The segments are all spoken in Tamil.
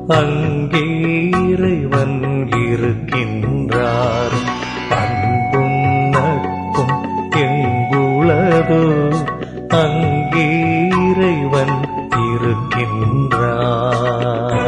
அங்கே இறைவன் இருக்கின்றார் அன்பும் நட்பும் எங்குளதோ அங்கே இறைவன் இருக்கின்றார்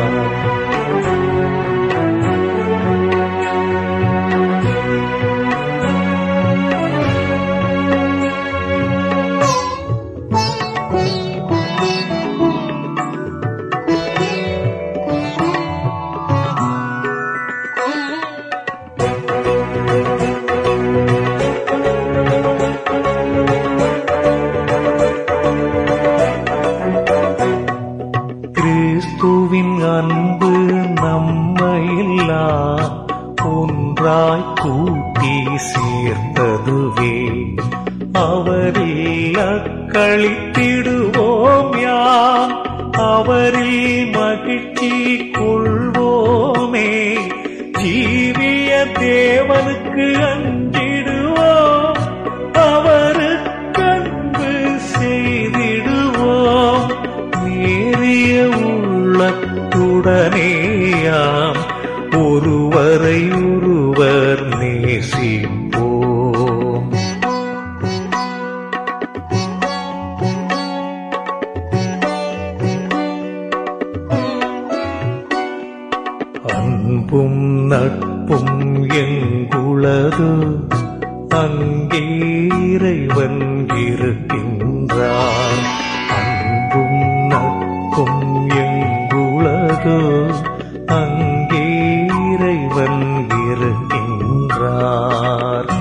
கிறிஸ்துவின் அன்பு நம்மையெல்லாம் ஒன்றாய் கூட்டி சேர்த்ததுவே அவரில் அக்களித்திடுவோம் யாம் அவரில் மகிழ்ச்சி கொள்வோமே ஜீவிய தேவனுக்கு அஞ்சிடுவோம் அவருக்கு அன்பு செய்திடுவோம் நேரிய உள்ளத்துடனேயாம் ஒருவரை ஒருவர் நேசிப்போம் அன்பும் நட்பும் எங்குளது அங்கே இறைவன் இருக்கின்றார் அன்பும் நட்பும் எங்குளது அங்கே இறைவன் இருக்கின்றார்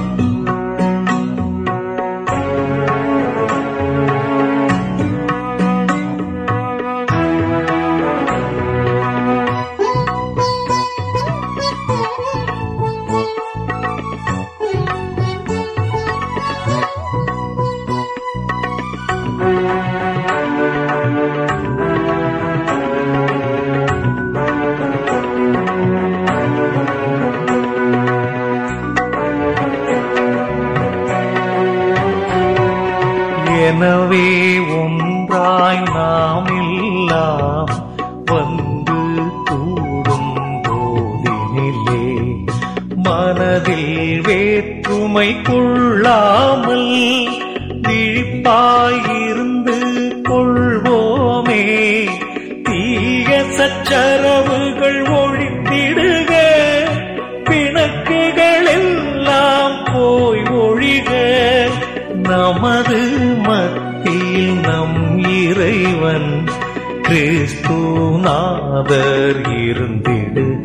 எனவே ஒன்றாய் நாம் எல்லாம் வந்து கூடும் போதினிலே மனதில் வேற்றுமை கொள்ளாமல் விழிப்பாயிருந்து கொள்வோமே தீய சச்சரவுகள் ஒழித்திடுக பிணக்குகள் எல்லாம் போய் ஒழிக நமது மத்தியில் நம் இறைவன் கிறிஸ்துநாதர் இருந்திடுக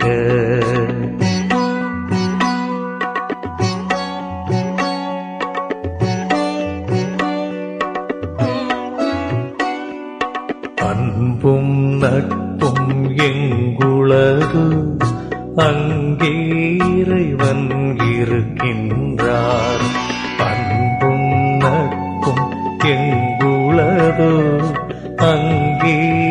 அன்பும் நட்பும் எங்குளது அங்கே இறைவன் இருக்கின்றார் அன்பும் நட்பும் எங்குளதோ அங்கே